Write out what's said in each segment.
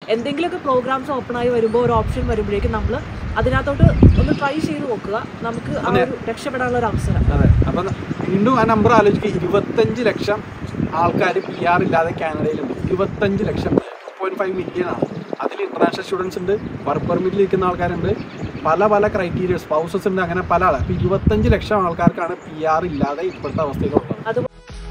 എന്തെങ്കിലുമൊക്കെ programmes open ആയി വരുമ്പോൾ ഒരു ഓപ്ഷൻ വരുമ്പോഴേക്കും നമ്മൾ അതിനകത്തോട്ട് ഒന്ന് ട്രൈ ചെയ്ത് നോക്കുക നമുക്ക് ആ ഒരു രക്ഷപ്പെടാനുള്ള ഒരു അവസരം അതെ അപ്പം വീണ്ടും ആ നമ്പർ ആലോചിക്കുക ഇരുപത്തഞ്ച് ലക്ഷം ആൾക്കാർ പി ആർ ഇല്ലാതെ കാനഡയിലുണ്ട് ഇരുപത്തഞ്ച് lakh two point five million ആണ് അതിൽ ഇന്റർനാഷണൽ സ്റ്റുഡൻസ് ഉണ്ട് വർക്ക് പെർമിറ്റിൽ നിൽക്കുന്ന ആൾക്കാരുണ്ട് പല പല ക്രൈറ്റീരിയ സ്പൗസസ് ഉണ്ട് അങ്ങനെ പല ആൾ അപ്പം ഇരുപത്തഞ്ച് ലക്ഷം ആൾക്കാർക്കാണ് പി ആർ ഇല്ലാതെ ഇപ്പോഴത്തെ അവസ്ഥയിലുള്ളത് അത്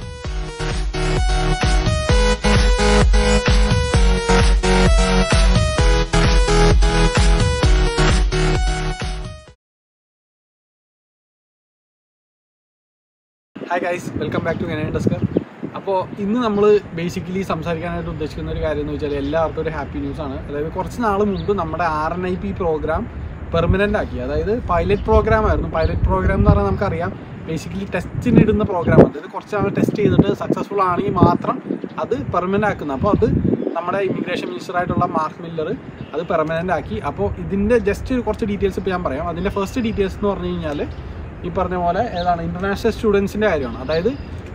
hi guys welcome back to Canadian Tusker അപ്പോൾ ഇന്ന് നമ്മൾ ബേസിക്കലി സംസാരിക്കാനായിട്ട് ഉദ്ദേശിക്കുന്ന ഒരു കാര്യം എന്ന് വെച്ചാൽ എല്ലാവർക്കും ഒരു ഹാപ്പി ന്യൂസ് ആണ് അതായത് കുറച്ച് നാൾ മുമ്പ് നമ്മുടെ R N I P program permanent ആക്കി അതായത് പൈലറ്റ് പ്രോഗ്രാം ആയിരുന്നു പൈലറ്റ് പ്രോഗ്രാം എന്ന് പറഞ്ഞാൽ നമുക്കറിയാം ബേസിക്കലി ടെസ്റ്റിന് ഇടുന്ന പ്രോഗ്രാം അതായത് കുറച്ച് നാൾ ടെസ്റ്റ് ചെയ്തിട്ട് സക്സസ്ഫുൾ ആണെങ്കിൽ മാത്രം അത് പെർമനൻ്റ് ആക്കുന്നത് അപ്പോൾ അത് നമ്മുടെ ഇമിഗ്രേഷൻ മിനിസ്റ്റർ ആയിട്ടുള്ള മാർക്ക് മില്ലർ അത് പെർമനൻ്റ് ആക്കി അപ്പോൾ ഇതിൻ്റെ ജസ്റ്റ് കുറച്ച് ഡീറ്റെയിൽസ് ഇപ്പോൾ ഞാൻ പറയാം അതിൻ്റെ ഫസ്റ്റ് ഡീറ്റെയിൽസ് എന്ന് പറഞ്ഞു കഴിഞ്ഞാൽ ഈ പറഞ്ഞ പോലെ ഏതാണ് ഇന്റർനാഷണൽ സ്റ്റുഡൻസിന്റെ കാര്യമാണ് അതായത്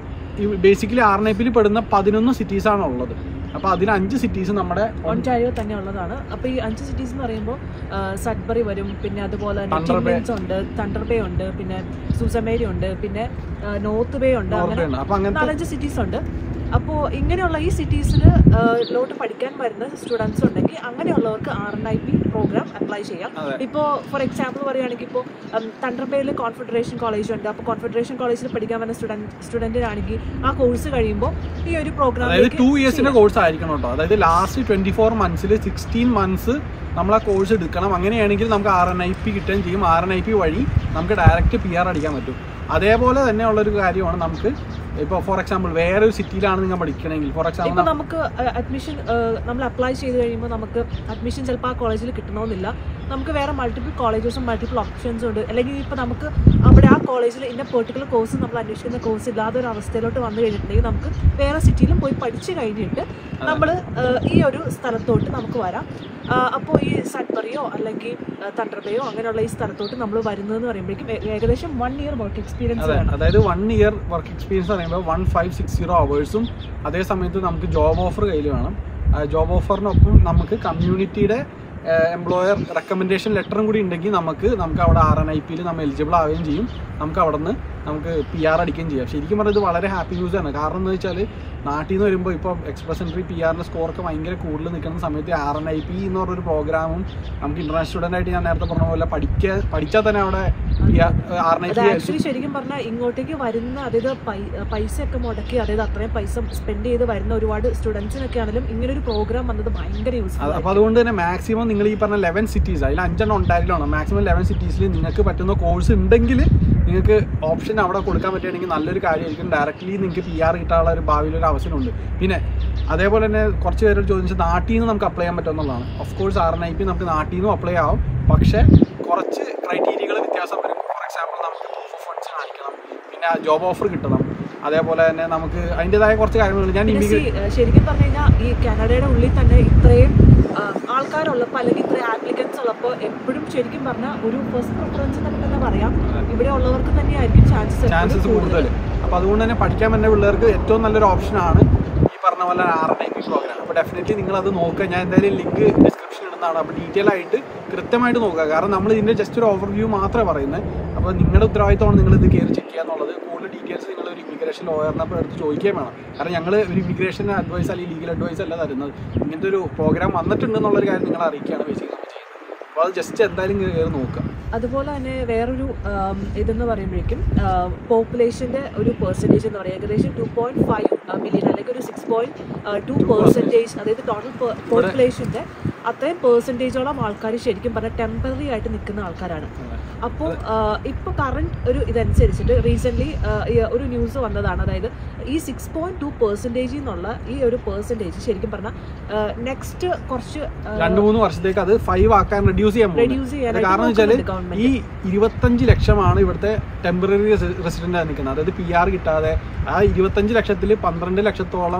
ഈ ബേസിക്കലി ആർ എൻ ഐ പിയിൽ പെടുന്ന പതിനൊന്ന് സിറ്റീസ് ആണ് ഉള്ളത് അപ്പോൾ അതിൽ അഞ്ച് സിറ്റീസ് നമ്മുടെ ഒണ്ടാരിയോ തന്നെ ഉള്ളതാണ് അപ്പൊ ഈ അഞ്ച് സിറ്റീസ് എന്ന് പറയുമ്പോൾ സഡ്ബറി വരും പിന്നെ അതുപോലെ തന്നെ Thunder Bay. ടിമ്മിൻസ് ഉണ്ട് തണ്ടർ ബേ ഉണ്ട് പിന്നെ സൂസമേരി ഉണ്ട് പിന്നെ നോർത്ത് ബേ ഉണ്ട് അങ്ങനെ നോർത്ത് അപ്പോൾ അങ്ങനത്തെ നാലഞ്ച് സിറ്റീസ് ഉണ്ട് അപ്പോൾ ഇങ്ങനെയുള്ള ഈ സിറ്റീസിൽ ലോട്ട് പഠിക്കാൻ വരുന്ന സ്റ്റുഡൻസ് ഉണ്ടെങ്കിൽ അങ്ങനെയുള്ളവർക്ക് R N I P program apply ചെയ്യാം അതെ. ഇപ്പോൾ ഫോർ എക്സാമ്പിൾ പറയുകയാണെങ്കിൽ ഇപ്പോൾ തണ്ടർബേയിൽ കോൺഫെഡറേഷൻ കോളേജ് ഉണ്ട് അപ്പോൾ കോൺഫെഡറേഷൻ കോളേജിൽ പഠിക്കാൻ വരുന്ന സ്റ്റുഡൻറ് സ്റ്റുഡൻറ്റിനാണെങ്കിൽ ആ കോഴ്സ് കഴിയുമ്പോൾ ഈ ഒരു പ്രോഗ്രാം അതായത് ടു ഇയേഴ്സിന്റെ കോഴ്സ് ആയിരിക്കണം കേട്ടോ അതായത് ലാസ്റ്റ് ട്വന്റി ഫോർ മന്ത്സിൽ സിക്സ്റ്റീൻ മന്ത്സ് നമ്മൾ ആ കോഴ്സ് എടുക്കണം അങ്ങനെയാണെങ്കിൽ നമുക്ക് ആർ എൻ ഐ പി കിട്ടുകയും ചെയ്യും ആർ എൻ ഐ പി വഴി നമുക്ക് ഡയറക്റ്റ് പി ആർ അടിക്കാൻ പറ്റും അതേപോലെ തന്നെ ഉള്ളൊരു കാര്യമാണ് നമുക്ക് ഇപ്പോൾ ഫോർ എക്സാമ്പിൾ വേറെ ഒരു സിറ്റിയിലാണ് നിങ്ങൾ പഠിക്കണമെങ്കിൽ ഫോർ ഇപ്പൊ എക്സാമ്പിൾ നമുക്ക് അഡ്മിഷൻ നമ്മൾ അപ്ലൈ ചെയ്ത് കഴിയുമ്പോൾ നമുക്ക് അഡ്മിഷൻ ചിലപ്പോൾ ആ കോളേജിൽ കിട്ടണമെന്നില്ല നമുക്ക് വേറെ മൾട്ടിപ്പിൾ കോളേജസും മൾട്ടിപ്പിൾ ഓപ്ഷൻസും ഉണ്ട് അല്ലെങ്കിൽ ഇപ്പോൾ നമുക്ക് അവിടെ ആ കോളേജിൽ ഇന്ന പെർട്ടിക്കുലർ കോഴ്സ് നമ്മൾ അന്വേഷിക്കുന്ന കോഴ്സ് ഇല്ലാത്ത ഒരു അവസ്ഥയിലോട്ട് വന്നു കഴിഞ്ഞിട്ടുണ്ടെങ്കിൽ നമുക്ക് വേറെ സിറ്റിയിലും പോയി പഠിച്ചു കഴിഞ്ഞിട്ട് നമ്മൾ ഈ ഒരു സ്ഥലത്തോട്ട് നമുക്ക് വരാം അപ്പോൾ ഈ സഡ്ബറിയോ അല്ലെങ്കിൽ തണ്ടർബയോ അങ്ങനെയുള്ള ഈ സ്ഥലത്തോട്ട് നമ്മൾ വരുന്നതെന്ന് പറയുമ്പോഴേക്കും ഏ- ഏകദേശം വൺ ഇയർ വർക്ക് എക്സ്പീരിയൻസ് അതെ വേണം അതായത് വൺ ഇയർ വർക്ക് എക്സ്പീരിയൻസ് പറയുമ്പോൾ വൺ ഫൈവ് സിക്സ് സീറോ അവേഴ്സും അതേ സമയത്ത് നമുക്ക് ജോബ് ഓഫർ കയ്യിൽ വേണം ജോബ് ഓഫറിനൊപ്പം നമുക്ക് കമ്മ്യൂണിറ്റിയുടെ എംപ്ലോയർ റെക്കമെൻഡേഷൻ ലെറ്ററും കൂടി ഉണ്ടെങ്കിൽ നമുക്ക് നമുക്ക് അവിടെ ആർ എൻ ഐ പിയിൽ നമ്മൾ എലിജിബിൾ ആവുകയും ചെയ്യും നമുക്ക് അവിടെ നിന്ന് നമുക്ക് പി ആർ അടിക്കുകയും ചെയ്യാം ശരിക്കും പറഞ്ഞാൽ ഇത് വളരെ ഹാപ്പി ന്യൂസ് ആണ് കാരണം എന്ന് വെച്ചാൽ നാട്ടിൽ നിന്ന് വരുമ്പോൾ ഇപ്പോൾ എക്സ്പ്രസ് എൻട്രി പി ആറിൻ്റെ സ്കോറൊക്കെ ഭയങ്കര കൂടുതൽ നിൽക്കുന്ന സമയത്ത് ആർ എൻ ഐ പി എന്ന് പറഞ്ഞൊരു പ്രോഗ്രാമും നമുക്ക് ഇന്റർനാഷണൽ സ്റ്റുഡൻ്റ് ആയിട്ട് ഞാൻ നേരത്തെ പറഞ്ഞ പോലെ പഠിക്കുക പഠിച്ചാൽ തന്നെ അവിടെ ആർ എൻ ഐ അത് പി ആക്ച്വലി ശരിക്കും പറഞ്ഞാൽ ഇങ്ങോട്ടേക്ക് വരുന്ന അതായത് പൈ- പൈസ ഒക്കെ മുടക്കി അതായത് അത്രയും പൈസ സ്പെൻഡ് ചെയ്ത് വരുന്ന ഒരുപാട് സ്റ്റുഡൻസിനൊക്കെ ആണെങ്കിലും ഇങ്ങനെ ഒരു പ്രോഗ്രാം വന്നത് ഭയങ്കര യൂസ്ഫുൾ അപ്പോൾ അതുകൊണ്ട് തന്നെ മാക്സിമം നിങ്ങൾ ഈ പറഞ്ഞ ലെവൻ സിറ്റീസ് അതിൽ അഞ്ചെണ്ണം ഉണ്ടായിരിക്കണം മാക്സിമം ലെവൻ സിറ്റീസിൽ നിങ്ങൾക്ക് പറ്റുന്ന കോഴ്സ് ഉണ്ടെങ്കിൽ നിങ്ങൾക്ക് ഓപ്ഷൻ അവിടെ കൊടുക്കാൻ പറ്റുകയാണെങ്കിൽ നല്ലൊരു കാര്യമായിരിക്കും ഡയറക്റ്റ്ലി നിങ്ങൾക്ക് പി ആർ കിട്ടാനുള്ള ഒരു ഭാവിയിൽ ഒരു അവസരമുണ്ട് പിന്നെ അതേപോലെ തന്നെ കുറച്ച് പേരോട് ചോദിച്ചാൽ നാട്ടിൽ നിന്ന് നമുക്ക് അപ്ലൈ ചെയ്യാൻ പറ്റുമെന്നുള്ളതാണ് of course R N I P നമുക്ക് നാട്ടിൽ നിന്നും അപ്ലൈ ആവും പക്ഷേ കുറച്ച് ക്രൈറ്റീരിയകൾ വ്യത്യാസം വരും ഫോർ എക്സാമ്പിൾ നമുക്ക് പ്രൂഫ് ഓഫ് ഫണ്ട്സ് കാണിക്കണം പിന്നെ ജോബ് ഓഫർ കിട്ടണം അതേപോലെ തന്നെ നമുക്ക് അതിൻ്റെതായ കുറച്ച് കാര്യങ്ങളുണ്ട് ഞാൻ പിന്നെ ഇമിഗ്രേ see, ഏഹ് ശരിക്കും പറഞ്ഞു കഴിഞ്ഞാൽ ഈ കാനഡയുടെ ഉള്ളിൽ തന്നെ ഇത്രയും ആഹ്, ആൾക്കാരുള്ളപ്പോൾ അല്ലെങ്കിൽ ഇത്രയും ആപ്ലിക്കൻസ് ഉള്ളപ്പോൾ എപ്പോഴും ശരിക്കും പറഞ്ഞാൽ ഒരു ഫസ്റ്റ് പ്രിഫറൻസ് എന്നൊക്കെ തന്നെ പറയാം ഇവിടെ ഉള്ളവർക്ക് തന്നെയായിരിക്കും ചാൻസസ് ചാൻസസ് കൂടുതൽ അപ്പോൾ അതുകൊണ്ട് തന്നെ പഠിക്കാൻ പറ്റുന്ന പിള്ളേർക്ക് ഏറ്റവും നല്ലൊരു ഓപ്ഷനാണ് ഈ പറഞ്ഞ പോലെ R N I P program അപ്പോൾ ഡെഫിനറ്റ്ലി നിങ്ങൾ അത് നോക്കുക ഞാൻ എന്തായാലും ലിങ്ക് ഡിസ്ക്രിപ്ഷൻ ഇടുന്നതാണ് അപ്പോൾ ഡീറ്റെയിൽ ആയിട്ട് കൃത്യമായിട്ട് നോക്കുക കാരണം നമ്മൾ ഇതിൻ്റെ ജസ്റ്റ് ഒരു ഓവർവ്യൂ മാത്രമേ പറയുന്നത് അപ്പോൾ നിങ്ങളുടെ ഉത്തരവാദിത്തമാണ് നിങ്ങൾ ഇത് കയറി ചെക്ക് ചെയ്യുക എന്നുള്ളത് കൂടുതൽ ഡീറ്റെയിൽസ് നിങ്ങൾ ഒരു ഇമിഗ്രേഷൻ ലോയറിനെ എടുത്ത് ചോദിക്കുകയും വേണം കാരണം ഞങ്ങൾ ഒരു ഇമിഗ്രേഷൻ അഡ്വൈസ് അല്ലെങ്കിൽ ലീഗൽ അഡ്വൈസ് അല്ല തരുന്നത് ഇങ്ങനത്തെ ഒരു പ്രോഗ്രാം വന്നിട്ടുണ്ട് എന്നുള്ളൊരു കാര്യം നിങ്ങൾ അറിയിക്കുകയാണ് ബേസിക്കലി നമ്മൾ ചെയ്യുന്നത് അപ്പോൾ അത് ജസ്റ്റ് എന്തായാലും കയറി നോക്കുക അതുപോലെ തന്നെ വേറൊരു ആം, ഇതെന്ന് പറയുമ്പോഴേക്കും പോപ്പുലേഷൻ്റെ ഒരു പെർസെൻറ്റേജ് എന്ന് പറയുക ഏകദേശം ടു പോയിന്റ് ഫൈവ് മില്യൺ അല്ലെങ്കിൽ ഒരു സിക്സ് പോയിന്റ് ടു പെർസെൻറ്റേജ് അതായത് ടോട്ടൽ പോപ്പുലേഷൻ്റെ അത്രയും പെർസെൻറ്റേജോളം ആൾക്കാർ ശരിക്കും പറഞ്ഞാൽ ടെമ്പററി ആയിട്ട് നിൽക്കുന്ന ആൾക്കാരാണ് അപ്പോൾ ഇപ്പോൾ കറണ്ട് ഒരു ഇതനുസരിച്ചിട്ട് റീസെൻ്റ്ലി ഒരു ന്യൂസ് വന്നതാണ് അതായത് ഈ സിക്സ് പോയിന്റ് ടു പെർസെൻറ്റേജിൽ നിന്നുള്ള ഈ ഒരു പെർസെൻറ്റേജ് ശരിക്കും പറഞ്ഞാൽ നെക്സ്റ്റ് കുറച്ച് രണ്ട് മൂന്ന് വർഷത്തേക്ക് അത് ഫൈവ് ആക്കാൻ റെഡ്യൂസ് ചെയ്യാൻ പോകുന്നത് റെഡ്യൂസ് അത് ചെയ്യാനായിട്ട് കാരണം വെച്ചാൽ നോക്കുന്നുണ്ട് ഗവൺമെന്റ് ഈ ഇരുപത്തഞ്ച് ലക്ഷമാണ് ഇവിടുത്തെ ടെമ്പററി റെസിഡന്റ് ആയി നിൽക്കുന്നത് അതായത് പി ആർ കിട്ടാതെ ആ ഇരുപത്തഞ്ച് ലക്ഷത്തിൽ പന്ത്രണ്ട് ലക്ഷത്തോളം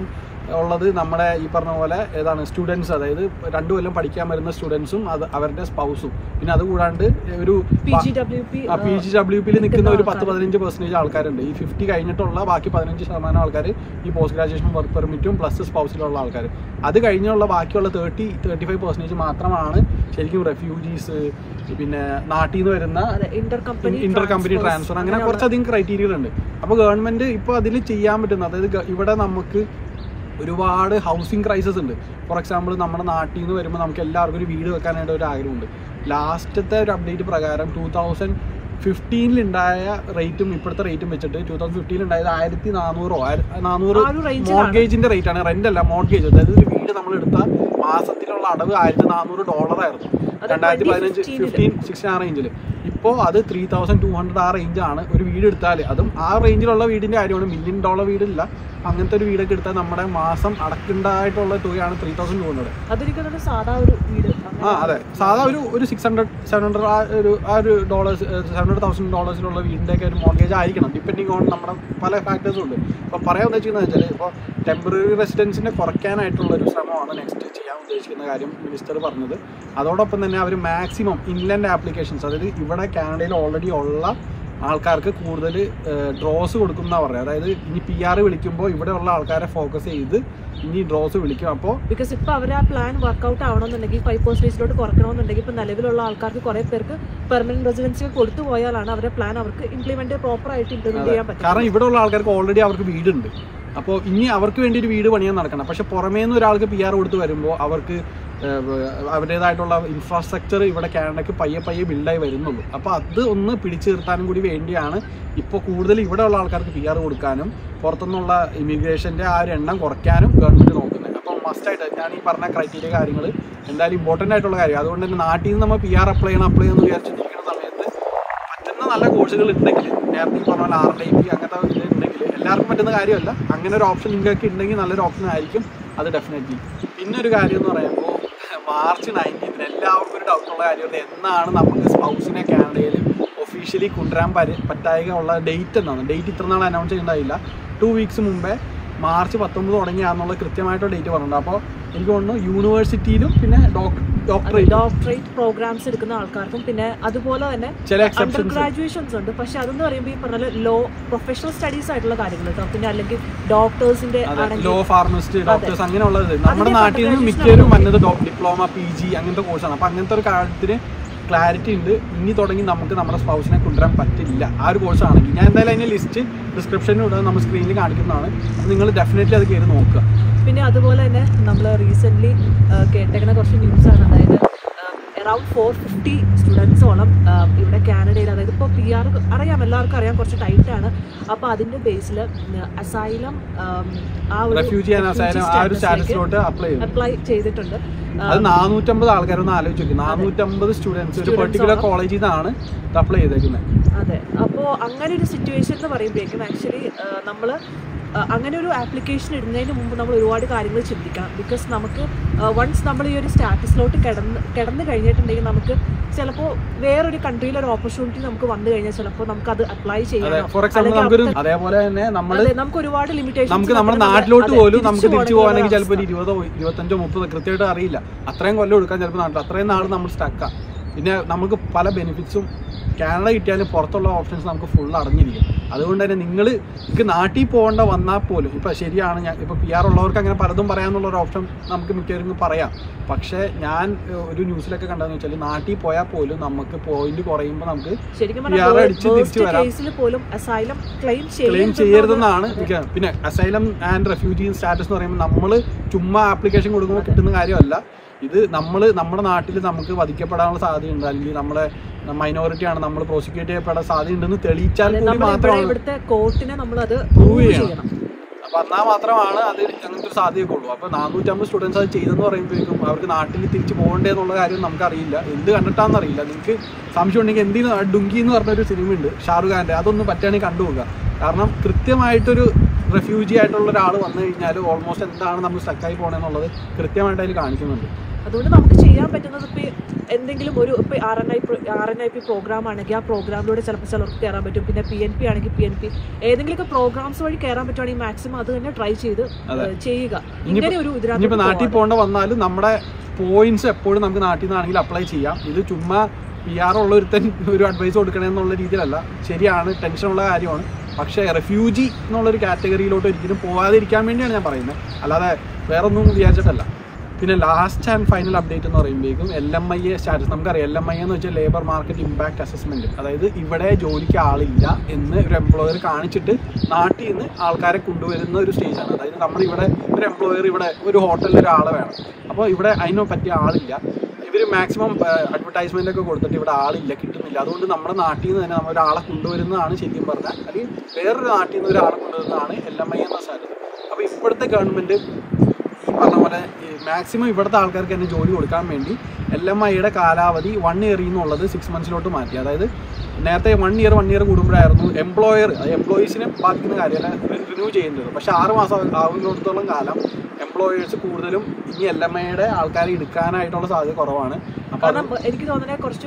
ഉള്ളത് നമ്മുടെ ഈ പറഞ്ഞ പോലെ ഏതാണ് സ്റ്റുഡൻസ് അതായത് രണ്ടു കൊല്ലം പഠിക്കാൻ വരുന്ന സ്റ്റുഡൻസും അത് അവരുടെ സ്പൗസും പിന്നെ അത് കൂടാണ്ട് ഒരു P G W P P G W പിയിൽ നിൽക്കുന്ന ഒരു പത്ത് ആൾക്കാര്. പതിനഞ്ച് പെർസെൻറ്റേജ് ആൾക്കാരുണ്ട് ഈ ഫിഫ്റ്റി കഴിഞ്ഞിട്ടുള്ള ബാക്കി പതിനഞ്ച് ശതമാനം ആൾക്കാർ ഈ പോസ്റ്റ് ഗ്രാജുവേഷൻ വർക്ക് പെർമിറ്റും പ്ലസ് സ്പൗസിലുള്ള ആൾക്കാർ അത് കഴിഞ്ഞുള്ള ബാക്കിയുള്ള തേർട്ടി തേർട്ടി ഫൈവ് പെർസെൻറ്റേജ് മാത്രമാണ് ശരിക്കും റെഫ്യൂജീസ് പിന്നെ നാട്ടിൽ നിന്ന് വരുന്ന inter company inter company transfer അങ്ങനെ കുറച്ചധികം ക്രൈറ്റീരിയകളുണ്ട് അപ്പോൾ ഗവൺമെന്റ് ഇപ്പോൾ അതിൽ ചെയ്യാൻ പറ്റുന്ന അതായത് ഗ- ഇവിടെ നമുക്ക് ഒരുപാട് ഹൗസിംഗ് ക്രൈസിസ് ഉണ്ട് ഫോർ എക്സാമ്പിൾ നമ്മുടെ നാട്ടിൽ നിന്ന് വരുമ്പോൾ നമുക്ക് എല്ലാവർക്കും ഒരു വീട് വെക്കാനായിട്ട് ഒരു ആഗ്രഹമുണ്ട് ലാസ്റ്റത്തെ ഒരു അപ്ഡേറ്റ് പ്രകാരം ടൂ തൗസൻഡ് ഫിഫ്റ്റീനിൽ ഉണ്ടായ റേറ്റും ഇപ്പോഴത്തെ റേറ്റും വെച്ചിട്ട് ടൂ തൗസൻഡ് ഫിഫ്റ്റീനിൽ ഉണ്ടായത് ആയിരത്തി നാനൂറോ നാനൂറ് ആ ഒരു range ലാണ്. മോർഗേജിന്റെ റേറ്റ് ആണ് റെന്റ് അല്ല മോർഗേജ് അതായത് ഒരു വീട് നമ്മൾ എടുത്ത മാസത്തിലുള്ള അടവ് ആയിരത്തി നാനൂറ് ഡോളർ ആയിരുന്നു അത് രണ്ടായിരത്തി പതിനഞ്ച് 2015 ല്. ഫിഫ്റ്റീൻ സിക്സ്റ്റി ആ റേഞ്ചിൽ ഇപ്പോൾ അത് ത്രീ തൗസൻഡ് ടു ഹൺഡ്രഡ് ആ റേഞ്ചാണ് ഒരു വീട് എടുത്താൽ അതും ആ റേഞ്ചിലുള്ള വീടിന്റെ കാര്യമാണ് മില്യൺ ഡോളർ വീടില്ല അങ്ങനത്തെ ഒരു വീടൊക്കെ എടുത്താൽ നമ്മുടെ മാസം അടക്കേണ്ടതായിട്ടുള്ള തുകയാണ് ത്രീ തൗസൻഡ് ടു ഹൺഡ്രഡ് അതൊരിക്കലും തന്നെ സാധാ ഒരു വീട് അങ്ങനെ ആ അതെ സാധാ ഒരു ഒരു സിക്സ് ഹൺഡ്രഡ് സെവൻ ഹൺഡ്രഡ് ആ ഒരു ആ ഒരു ഡോളേഴ്സ് സെവൻ ഹൺഡ്രഡ് തൗസൻഡ് ഡോളേഴ്സിലുള്ള വീടിൻ്റെ ഒക്കെ ഒരു മോർഗേജ് ആയിരിക്കണം ഡിപ്പെൻഡിങ് ഓൺ നമ്മുടെ പല ഫാക്ടേഴ്സും ഉണ്ട് അപ്പോൾ പറയാൻ ഉദ്ദേശിക്കുന്നത് വെച്ചാൽ ഇപ്പോൾ ടെമ്പററി റെസിഡൻസിനെ കുറയ്ക്കാനായിട്ടുള്ള ഒരു ശ്രമമാണ് നെക്സ്റ്റ് ചെയ്യാൻ ഉദ്ദേശിക്കുന്ന കാര്യം മിനിസ്റ്റർ പറഞ്ഞത് അതോടൊപ്പം തന്നെ അവർ മാക്സിമം ഇൻലൻഡ് ആപ്ലിക്കേഷൻസ് അതായത് ഇവിടെ കാനഡയിൽ ഓൾറെഡി ഉള്ള ആൾക്കാർക്ക് കൂടുതൽ ഡ്രോസ് കൊടുക്കും എന്നാണ് പറയുന്നത് അതായത് ഇനി പി ആർ വിളിക്കുമ്പോൾ ഇവിടെയുള്ള ആൾക്കാരെ ഫോക്കസ് ചെയ്ത് ഇനി ഡ്രോസ് വിളിക്കും അപ്പോൾ ബിക്കോസ് ഇപ്പൊ അവർ ആ പ്ലാൻ വർക്ക്ഔട്ട് ആവണമെന്നുണ്ടെങ്കിൽ ഫൈവ് പെർസെന്റേജിലോട്ട് കുറയ്ക്കണമെന്നുണ്ടെങ്കിൽ ഇപ്പൊ നിലവിലുള്ള ആൾക്കാർക്ക് കുറെ പേർക്ക് പെർമനന്റ് റെസിഡൻസി കൊടുത്തു പോയാലാണ് അവരുടെ പ്ലാൻ അവർക്ക് ഇംപ്ലിമെന്റ് പ്രോപ്പർ ആയിട്ട് ഇംപ്ലിമെന്റ് ചെയ്യാൻ പറ്റും കാരണം ഇവിടെ ഉള്ള ആൾക്കാർക്ക് ഓൾറെഡി അവർക്ക് വീടുണ്ട് അപ്പോൾ ഇനി അവർക്ക് വേണ്ടി ഒരു വീട് പണിയാൻ നടക്കണം പക്ഷെ പുറമേ നിന്ന് ഒരാൾക്ക് പി ആർ കൊടുത്ത് വരുമ്പോൾ അവർക്ക് ഏഹ്, അവരുടേതായിട്ടുള്ള ഇൻഫ്രാസ്ട്രക്ചർ ഇവിടെ കാനഡയ്ക്ക് പയ്യെ പയ്യെ ബിൽഡായി വരുന്നുള്ളൂ അപ്പോൾ അത് ഒന്ന് പിടിച്ചു നിർത്താനും കൂടി വേണ്ടിയാണ് ഇപ്പോൾ കൂടുതൽ ഇവിടെ ഉള്ള ആൾക്കാർക്ക് പി ആർ കൊടുക്കാനും പുറത്തുനിന്നുള്ള ഇമിഗ്രേഷൻ്റെ ആ ഒരു എണ്ണം കുറയ്ക്കാനും ഗവൺമെൻറ് നോക്കുന്നത് അപ്പോൾ മസ്റ്റായിട്ട് ഞാൻ ഈ പറഞ്ഞ ക്രൈറ്റീരിയ കാര്യങ്ങൾ എന്തായാലും ഇമ്പോർട്ടൻ്റ് ആയിട്ടുള്ള കാര്യം അതുകൊണ്ട് തന്നെ നാട്ടിൽ നിന്ന് നമ്മൾ പി ആർ അപ്ലൈ ചെയ്യണം അപ്ലൈ ചെയ്യുന്ന വിചാരിച്ചിരിക്കുന്ന സമയത്ത് പറ്റുന്ന നല്ല കോഴ്സുകൾ ഉണ്ടെങ്കിൽ നേരത്തെ ഈ പറഞ്ഞ പോലെ ആർ ഡി പി അങ്ങനത്തെ ഇത് ഉണ്ടെങ്കിൽ എല്ലാവർക്കും പറ്റുന്ന കാര്യമല്ല അങ്ങനെ ഒരു ഓപ്ഷൻ നിങ്ങൾക്ക് ഉണ്ടെങ്കിൽ നല്ലൊരു ഓപ്ഷൻ ആയിരിക്കും അത് ഡെഫിനറ്റ്ലി പിന്നെ ഒരു കാര്യം എന്ന് പറയുമ്പോൾ മാർച്ച് നയൻറ്റീൻത്തിന് എല്ലാവർക്കും ഒരു ഡൗട്ടുള്ള കാര്യമുണ്ട് എന്നാണ് നമുക്ക് സ്പൗസിനെ കാനഡയിൽ ഒഫീഷ്യലി കൊണ്ടുവരാൻ പരി പറ്റായിക ഉള്ള ഡേറ്റ് എന്നാണ് ഡേറ്റ് ഇത്ര നാൾ അനൗൺസ് ചെയ്യണ്ടായില്ല ടു വീക്സ് മുമ്പേ മാർച്ച് പത്തൊമ്പത് തുടങ്ങിയാന്നുള്ള കൃത്യമായിട്ടുള്ള ഡേറ്റ് പറഞ്ഞിട്ടുണ്ട് അപ്പോൾ എനിക്ക് തോന്നുന്നു യൂണിവേഴ്സിറ്റിയിലും പിന്നെ ഡോക്ടറേറ്റ് ഡോക്ടറേറ്റ് പ്രോഗ്രാംസ് എടുക്കുന്ന ആൾക്കാർക്കും പിന്നെ അതുപോലെ തന്നെ ചില അണ്ടർ എക്സെപ്ഷൻസ് ഗ്രാജുവേഷൻസ് ഉണ്ട് പക്ഷെ അതെന്ന് പറയുമ്പോൾ ഈ പറഞ്ഞ ലോ പ്രൊഫഷണൽ സ്റ്റഡീസ് ആയിട്ടുള്ള കാര്യങ്ങൾ കേട്ടോ പിന്നെ അല്ലെങ്കിൽ ഡോക്ടേഴ്സിന്റെ അതെ ആണെങ്കിൽ ലോ ഫാർമസിസ്റ്റ് ഡോക്ടേഴ്സ് അങ്ങനെയുള്ളത് നമ്മുടെ അതിന്റെ നാട്ടിൽ നിന്ന് undergraduation മിക്കവരും ആണ് വന്നത് ഡിപ്ലോമ പി ജി അങ്ങനത്തെ കോഴ്സാണ് അപ്പൊ അങ്ങനത്തെ ഒരു കാര്യത്തിന് ക്ലാരിറ്റി ഉണ്ട് ഇനി തുടങ്ങി നമുക്ക് നമ്മുടെ സ്പൗസിനെ കൊണ്ടുവരാൻ പറ്റില്ല ആ ഒരു കോഴ്സ് ആണെങ്കിൽ ഞാൻ എന്തായാലും അതിന്റെ ലിസ്റ്റ് ഡിസ്ക്രിപ്ഷനിൽ ഇടാൻ നമ്മൾ സ്ക്രീനിൽ കാണിക്കുന്നതാണ് അപ്പോൾ നിങ്ങൾ ഡെഫിനറ്റ്ലി അത് കയറി നോക്കുക പിന്നെ അതുപോലെ തന്നെ നമ്മൾ റീസെന്റ് കേട്ടേക്കുന്ന കുറച്ച് ന്യൂസ് ആണ് അതായത് അറൌണ്ട് ഫോർ ഫിഫ്റ്റി സ്റ്റുഡൻസോളം ഇവിടെ കാനഡയിൽ അതായത് ഇപ്പോൾ പി ആർ അറിയാം എല്ലാവർക്കും അറിയാം കുറച്ച് ടൈറ്റ് ആണ് അപ്പോൾ അതിന്റെ ബേസിൽ അസൈലം ആ ഒരു റെഫ്യൂജി ആൻഡ് അസൈലം ആ ഒരു സ്റ്റാറ്റസിലോട്ട് അപ്ലൈ ചെയ്തു അപ്ലൈ ചെയ്തിട്ടുണ്ട് ആ, അത് നാനൂറ്റമ്പത് ആൾക്കാരൊന്ന് ആലോചിച്ച് നോക്കി നാനൂറ്റമ്പത് സ്റ്റുഡൻസ് ഒരു Students പെർട്ടിക്കുലർ ആണ്. കോളേജിൽ നിന്നാണ് ഇത് അപ്ലൈ ചെയ്തേക്കുന്നത് അതെ അപ്പോൾ അങ്ങനെ ഒരു സിറ്റുവേഷൻ എന്ന് പറയുമ്പോഴേക്കും ആക്ച്വലി നമ്മൾ അങ്ങനെ ഒരു ആപ്ലിക്കേഷൻ ഇടുന്നതിന് മുമ്പ് നമ്മൾ ഒരുപാട് കാര്യങ്ങൾ ചിന്തിക്കണം ബിക്കോസ് നമുക്ക് വൺസ് നമ്മൾ ഈ ഒരു സ്റ്റാറ്റസിലോട്ട് കിടന്ന് കിടന്നു കഴിഞ്ഞിട്ടുണ്ടെങ്കിൽ നമുക്ക് ചിലപ്പോൾ വേറൊരു കൺട്രിയിൽ ഒരു ഓപ്പർച്യൂണിറ്റി നമുക്ക് വന്നു കഴിഞ്ഞാൽ ചിലപ്പോൾ നമുക്ക് അത് അപ്ലൈ അതെ ചെയ്യാനോ ഫോർ എക്സാമ്പിൾ അല്ലെങ്കിൽ നമുക്കൊരു അവിടുത്തെ- അതേപോലെ തന്നെ നമ്മൾ അതെ നമുക്ക് ഒരുപാട് ലിമിറ്റേഷൻ നമുക്ക് നമ്മുടെ നാട്ടിലോട്ട് പോലും നമുക്ക് തിരിച്ചു പോകാനെങ്കിൽ ചിലപ്പോൾ ഒരു ഇരുപതോ ഇരുപത്തഞ്ചോ മുപ്പതോ കൃത്യമായിട്ട് അറിയില്ല അത്രയും കൊല്ലം എടുക്കാൻ ചിലപ്പോൾ നാട്ടിൽ അത്രയും നാൾ നമ്മൾ സ്റ്റക്കാണ് പിന്നെ നമുക്ക് പല ബെനിഫിറ്റ്സും കാനഡ കിട്ടിയാലും പുറത്തുള്ള ഓപ്ഷൻസ് നമുക്ക് ഫുൾ അറിഞ്ഞിരിക്കും അതുകൊണ്ട് തന്നെ നിങ്ങൾ നിങ്ങൾക്ക് നാട്ടിൽ പോകേണ്ട വന്നാൽ പോലും ഇപ്പം ശരിയാണ് ഞാൻ ഇപ്പോൾ പി ആർ ഉള്ളവർക്ക് അങ്ങനെ പലതും പറയാമെന്നുള്ള ഒരു ഓപ്ഷൻ നമുക്ക് മിക്കവരും പറയാം പക്ഷേ ഞാൻ ഏഹ്, ഒരു ന്യൂസിലൊക്കെ കണ്ടതെന്ന് വെച്ചാൽ നാട്ടിൽ പോയാൽ പോലും നമുക്ക് പോയിന്റ് കുറയുമ്പോൾ നമുക്ക് ശരിക്കും PR അടിച്ച് തിരിച്ച് പറഞ്ഞാൽ വരാം. കേസിൽ പോലും അസൈലം ക്ലെയിം ക്ലെയിം ചെയ്യരുതെന്നാണ് എനിക്ക് പിന്നെ അസൈലം ആൻഡ് റെഫ്യൂജി സ്റ്റാറ്റസ് എന്ന് പറയുമ്പോൾ നമ്മൾ ചുമ്മാ ആപ്ലിക്കേഷൻ കൊടുക്കുമ്പോൾ കിട്ടുന്ന കാര്യമല്ല ഇത് നമ്മൾ നമ്മുടെ നാട്ടിൽ നമുക്ക് വധിക്കപ്പെടാനുള്ള സാധ്യതയുണ്ട് അല്ലെങ്കിൽ നമ്മളെ മൈനോറിറ്റി ആണ് നമ്മൾ പ്രോസിക്യൂട്ട് ചെയ്യപ്പെടാൻ സാധ്യതയുണ്ടെന്ന് തെളിയിച്ചാൽ കൂടി നമ്മൾ ഇവിടെ മാത്രമാണ് ഇവിടുത്തെ കോർട്ടിനെ നമ്മൾ അത് Prove പ്രൂവ് ചെയ്യണം. ചെയ്യണം അപ്പൊ എന്നാൽ മാത്രമാണ് അത് അങ്ങനത്തെ ഒരു സാധ്യതയൊക്കെ ഉള്ളൂ അപ്പൊ നാനൂറ്റമ്പത് സ്റ്റുഡൻസ് അത് ചെയ്തെന്ന് പറയുമ്പോഴേക്കും അവർക്ക് നാട്ടിൽ തിരിച്ച് പോകണ്ടേ എന്നുള്ള കാര്യം നമുക്കറിയില്ല എന്ത് കണ്ടിട്ടാണെന്ന് അറിയില്ല നിങ്ങൾക്ക് സംശയം ഉണ്ടെങ്കിൽ എന്തിനു ഡുങ്കി എന്ന് പറഞ്ഞൊരു സിനിമ ഉണ്ട് ഷാറുഖ് ഖാന്റെ അതൊന്നും പറ്റുകയാണെങ്കിൽ കണ്ടുപോകുക കാരണം കൃത്യമായിട്ടൊരു റെഫ്യൂജി ആയിട്ടുള്ള ഒരാൾ വന്നു കഴിഞ്ഞാൽ ഓൾമോസ്റ്റ് എന്താണ് നമ്മൾ സ്റ്റക്കായി പോകണമെന്നുള്ളത് കൃത്യമായിട്ട് അതിൽ കാണിക്കുന്നുണ്ട് അതുകൊണ്ട് നമുക്ക് ചെയ്യാൻ പറ്റുന്നത് ഇപ്പോൾ എന്തെങ്കിലും ഒരു ഇപ്പോൾ R N I R N I P program ആണെങ്കിൽ ആ പ്രോഗ്രാമിലൂടെ ചിലപ്പോൾ ചിലർക്ക് കയറാൻ പറ്റും പിന്നെ പി എൻ പി ആണെങ്കിൽ പി എൻ പി ഏതെങ്കിലുമൊക്കെ പ്രോഗ്രാംസ് വഴി കയറാൻ പറ്റുവാണെങ്കിൽ മാക്സിമം അത് തന്നെ ട്രൈ ചെയ്ത് അതെ. ഏഹ്, ചെയ്യുക ഇനിയിപ്പോ- ഇങ്ങനെ ഒരു ഇനിയിപ്പോൾ ഇതിനകത്ത് നാട്ടിൽ പോകേണ്ട വന്നാലും നമ്മുടെ പോയിന്റ്സ് എപ്പോഴും നമുക്ക് നാട്ടിൽ നിന്നാണെങ്കിൽ അപ്ലൈ ചെയ്യാം ഇത് ചുമ്മാ പി ആർ ഉള്ള ഒരുത്തൻ ഒരു അഡ്വൈസ് കൊടുക്കണേ എന്നുള്ള രീതിയിലല്ല ശരിയാണ് ടെൻഷനുള്ള കാര്യമാണ് പക്ഷേ റെഫ്യൂജി എന്നുള്ളൊരു കാറ്റഗറിയിലോട്ട് ഒരിക്കലും പോകാതിരിക്കാൻ വേണ്ടിയാണ് ഞാൻ പറയുന്നത് അല്ലാതെ വേറെ ഒന്നും വിചാരിച്ചിട്ടല്ല പിന്നെ ലാസ്റ്റ് ആൻഡ് ഫൈനൽ അപ്ഡേറ്റ് എന്ന് പറയുമ്പോഴേക്കും L M I A status നമുക്കറിയാം എൽ എം ഐ എന്ന് വെച്ചാൽ ലേബർ മാർക്കറ്റ് ഇമ്പാക്ട് അസസ്മെന്റ് അതായത് ഇവിടെ ജോലിക്ക് ആളില്ല എന്ന് ഒരു എംപ്ലോയർ കാണിച്ചിട്ട് നാട്ടിൽ നിന്ന് ആൾക്കാരെ കൊണ്ടുവരുന്ന ഒരു സ്റ്റേജാണ് അതായത് നമ്മളിവിടെ ഒരു എംപ്ലോയർ ഇവിടെ ഒരു ഹോട്ടലിൽ ഒരാളെ വേണം അപ്പോൾ ഇവിടെ അതിന് പറ്റിയ ആളില്ല ഇവർ മാക്സിമം അഡ്വർടൈസ്മെന്റ് ഒക്കെ കൊടുത്തിട്ട് ഇവിടെ ആളില്ല കിട്ടുന്നില്ല അതുകൊണ്ട് നമ്മുടെ നാട്ടിൽ നിന്ന് തന്നെ നമ്മൾ ഒരാളെ കൊണ്ടുവരുന്നതാണ് ശരിക്കും പറഞ്ഞാൽ അല്ലെങ്കിൽ വേറൊരു നാട്ടിൽ നിന്ന് ഒരാളെ കൊണ്ടുവരുന്നതാണ് എൽ എം ഐ എന്ന സാധനം അപ്പോൾ ഇപ്പോഴത്തെ ഗവൺമെന്റ് ഈ പറഞ്ഞ പോലെ മാക്സിമം ഇവിടുത്തെ ആൾക്കാർക്ക് തന്നെ ജോലി കൊടുക്കാൻ വേണ്ടി എൽ എം ഐയുടെ കാലാവധി വൺ ഇയറിൽ നിന്നുള്ളത് സിക്സ് മന്ത്സിലോട്ട് മാറ്റി അതായത് നേരത്തെ വൺ ഇയർ വൺ ഇയർ കൂടുമ്പോഴായിരുന്നു എംപ്ലോയർ എംപ്ലോയീസിനെ ബാധിക്കുന്ന കാര്യമല്ല റിന്യൂ ചെയ്യേണ്ടത് പക്ഷേ ആറ് മാസം ആവുന്നിടത്തോളം കാലം എംപ്ലോയേഴ്സ് കൂടുതലും ഇനി എൽ എം ഐയുടെ ആൾക്കാരെ എടുക്കാനായിട്ടുള്ള സാധ്യത കുറവാണ് അപ്പോൾ അത് കാരണം എനിക്ക് തോന്നുന്നത് കുറച്ച്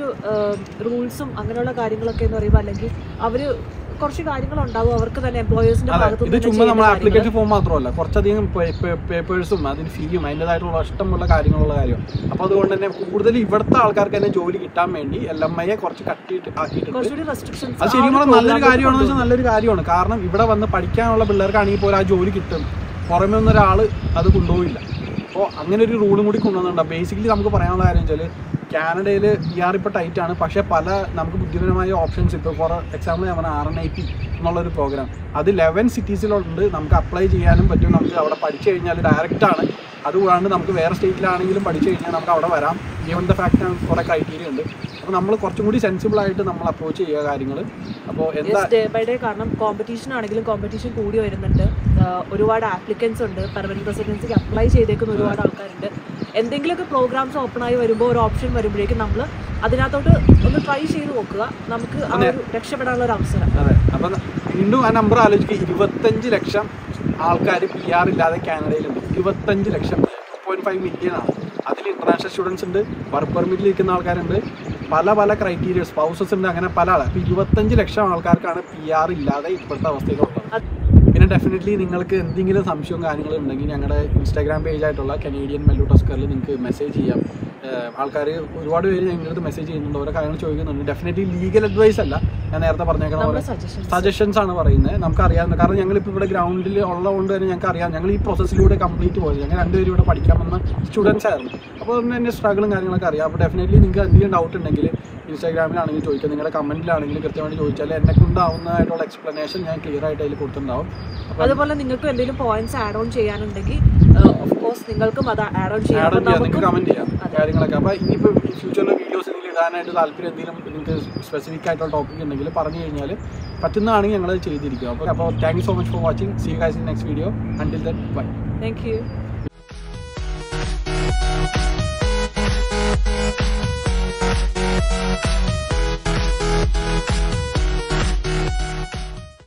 റൂൾസും അങ്ങനെയുള്ള കാര്യങ്ങളൊക്കെ എന്ന് പറയുമ്പോൾ അല്ലെങ്കിൽ അവര് കുറച്ച് കാര്യങ്ങളുണ്ടാവും അവർക്ക് തന്നെ എംപ്ലോയേഴ്സിന്റെ അതെ ഭാഗത്തു ഇത് നിന്ന് ചുമ്മാ ചെയ്യുന്ന നമ്മൾ കാര്യങ്ങള്. ആപ്ലിക്കേഷൻ ഫോം മാത്രമല്ല കുറച്ചധികം പേപ്പേഴ്സും അതിന് ഫീയും അതിൻ്റെതായിട്ടുള്ള ഇഷ്ടമുള്ള കാര്യങ്ങളുള്ള കാര്യം അപ്പോൾ അതുകൊണ്ട് തന്നെ കൂടുതൽ ഇവിടുത്തെ ആൾക്കാർക്ക് തന്നെ ജോലി കിട്ടാൻ വേണ്ടി എൽ എം ഐയെ കുറച്ച് കട്ടിയിട്ട് ആക്കിയിട്ടുണ്ട് കുറച്ചുകൂടി റെസ്ട്രിക്ഷൻസ് അത് ശരിക്കും പറഞ്ഞാൽ നല്ലൊരു കാര്യമാണെന്ന് വെച്ചാൽ നല്ലൊരു കാര്യമാണ് കാരണം ഇവിടെ വന്ന് പഠിക്കാനുള്ള പിള്ളേർക്കാണെങ്കിൽ പോലും ആ ജോലി കിട്ടും പുറമെ ഒന്നൊരാൾ അത് കൊണ്ടുപോയില്ല അപ്പോൾ അങ്ങനെ ഒരു റൂളും കൂടി കൊണ്ടുവന്നിട്ടുണ്ട് ബേസിക്കലി നമുക്ക് പറയാനുള്ള കാര്യം വെച്ചാൽ കാനഡയിൽ പി ആർ ഇപ്പോൾ ടൈറ്റ് ആണ് പക്ഷേ പല നമുക്ക് ബുദ്ധിപരമായ ഓപ്ഷൻസ് ഇപ്പോൾ ഫോർ എക്സാമ്പിൾ ഞാൻ പറഞ്ഞ ആർ എൻ ഐ പി എന്നുള്ളൊരു പ്രോഗ്രാം അത് ലെവൻ സിറ്റീസിലുണ്ട് നമുക്ക് അപ്ലൈ ചെയ്യാനും പറ്റും നമുക്ക് അവിടെ പഠിച്ചു കഴിഞ്ഞാൽ ഡയറക്റ്റ് ആണ് അതുകൂടാണ്ട് നമുക്ക് വേറെ സ്റ്റേറ്റിലാണെങ്കിലും പഠിച്ചു കഴിഞ്ഞാൽ നമുക്ക് അവിടെ വരാം ഗിവൺ ദ ഫാക്ട് കുറേ ക്രൈറ്റീരിയ ഉണ്ട് അപ്പോൾ നമ്മൾ കുറച്ചും കൂടി സെൻസിബിൾ ആയിട്ട് നമ്മൾ അപ്രോച്ച് ചെയ്യുക കാര്യങ്ങൾ അപ്പോൾ എന്താ ഡേ ബൈ ഡേ കാരണം കോമ്പറ്റീഷൻ ആണെങ്കിലും കോമ്പറ്റീഷൻ കൂടി വരുന്നുണ്ട് ആഹ് ഒരുപാട് ആപ്ലിക്കൻസ് ഉണ്ട് പെർമനന്റ് റെസിഡൻസിക്ക് അപ്ലൈ ചെയ്തേക്കുന്ന ഒരുപാട് ആൾക്കാരുണ്ട് എന്തെങ്കിലുമൊക്കെ പ്രോഗ്രാംസ് ഓപ്പൺ ആയി വരുമ്പോൾ ഒരു ഓപ്ഷൻ വരുമ്പോഴേക്കും നമ്മൾ അതിനകത്തോട്ട് ഒന്ന് ട്രൈ ചെയ്ത് നോക്കുക നമുക്ക് ആ ഒരു രക്ഷപ്പെടാനുള്ള ഒരു അവസരം അതെ അപ്പം വീണ്ടും ആ നമ്പർ ആലോചിക്കുക ഇരുപത്തഞ്ച് ലക്ഷം ആൾക്കാർ പി ആർ ഇല്ലാതെ കാനഡയിലുണ്ട് ഇരുപത്തഞ്ച് lakh two point five million ആണ് അതിൽ ഇന്റർനാഷണൽ സ്റ്റുഡൻസ് ഉണ്ട് വർക്ക് പെർമിറ്റിൽ ഇരിക്കുന്ന ആൾക്കാരുണ്ട് പല പല ക്രൈറ്റീരിയ സ്പൗസസ് ഉണ്ട് അങ്ങനെ പല ആൾ അപ്പോൾ ഇരുപത്തഞ്ച് ലക്ഷം ആൾക്കാർക്കാണ് പി ആർ ഇല്ലാതെ ഇപ്പോഴത്തെ അവസ്ഥയിലുള്ളത് അത് പിന്നെ ഡെഫിനറ്റ്ലി നിങ്ങൾക്ക് എന്തെങ്കിലും സംശയവും കാര്യങ്ങളും ഉണ്ടെങ്കിൽ ഞങ്ങളുടെ ഇൻസ്റ്റാഗ്രാം പേജ് ആയിട്ടുള്ള കനേഡിയൻ മെല്ലു ടസ്കറിൽ നിങ്ങൾക്ക് മെസ്സേജ് ചെയ്യാം ആൾക്കാർ ഒരുപാട് പേര് ഞങ്ങളുടെ അടുത്ത് മെസ്സേജ് ചെയ്യുന്നുണ്ട് ഓരോ കാര്യങ്ങൾ ചോദിക്കുന്നുണ്ട് ഡെഫിനറ്റ്ലി ലീഗൽ അഡ്വൈസ് അല്ല ഞാൻ നേരത്തെ പറഞ്ഞേക്കണ പോലെ നമ്മുടെ സജഷൻസ് സജഷൻസ് ആണ് പറയുന്നത് നമുക്ക് അറിയാവുന്ന കാരണം ഞങ്ങളിപ്പോൾ ഇവിടെ ഗ്രൗണ്ടിൽ ഉള്ളതുകൊണ്ട് തന്നെ ഞങ്ങൾക്ക് അറിയാം ഞങ്ങൾ ഈ പ്രോസസ്സിലൂടെ കംപ്ലീറ്റ് പോയത് ഞങ്ങൾ രണ്ടുപേരും ഇവിടെ പഠിക്കാൻ വന്ന സ്റ്റുഡൻസ് ആയിരുന്നു അപ്പോൾ അതുകൊണ്ട് തന്നെ സ്ട്രഗിളും കാര്യങ്ങളൊക്കെ അറിയാം അപ്പോൾ ഡെഫിനറ്റ്ലി നിങ്ങൾക്ക് എന്തെങ്കിലും ഡൗട്ട് ഉണ്ടെങ്കിൽ ഇൻസ്റ്റാഗ്രാമിലാണെങ്കിൽ ചോദിക്കുക നിങ്ങളുടെ കമൻറ്റിലാണെങ്കിലും കൃത്യമായിട്ട് ചോദിച്ചാൽ എന്നെ കൊണ്ടാവുന്നതായിട്ടുള്ള എക്സ്പ്ലനേഷൻ ഞാൻ ക്ലിയർ ആയിട്ട് അതിൽ കൊടുത്തിട്ടുണ്ടാവും അപ്പോൾ അതുപോലെ നിങ്ങൾക്ക് എന്തെങ്കിലും പോയിന്റ്സ് ആഡ് ഓൺ ചെയ്യാനുണ്ടെങ്കിൽ ഓഫ് കോഴ്സ് നിങ്ങൾക്കും അത് ആഡ് ഓൺ ചെയ്യാം ആഡ് അപ്പോൾ ചെയ്യാം നിങ്ങൾക്ക് നമുക്കും കമൻറ്റ് ചെയ്യാം അതെ. കാര്യങ്ങളൊക്കെ അപ്പോൾ ഇനിയിപ്പോൾ ഫ്യൂച്ചറിൽ വീഡിയോസ് എന്തെങ്കിലും ഇടാനായിട്ട് താല്പര്യം എന്തെങ്കിലും നിങ്ങൾക്ക് സ്പെസിഫിക് ആയിട്ടുള്ള ടോപ്പിക് ഉണ്ടെങ്കിൽ പറഞ്ഞു കഴിഞ്ഞാൽ പറ്റുന്നതാണെങ്കിൽ ഞങ്ങൾ ചെയ്തിരിക്കും അപ്പോൾ അപ്പോൾ thank you so much for watching see guys in next video until then bye thank U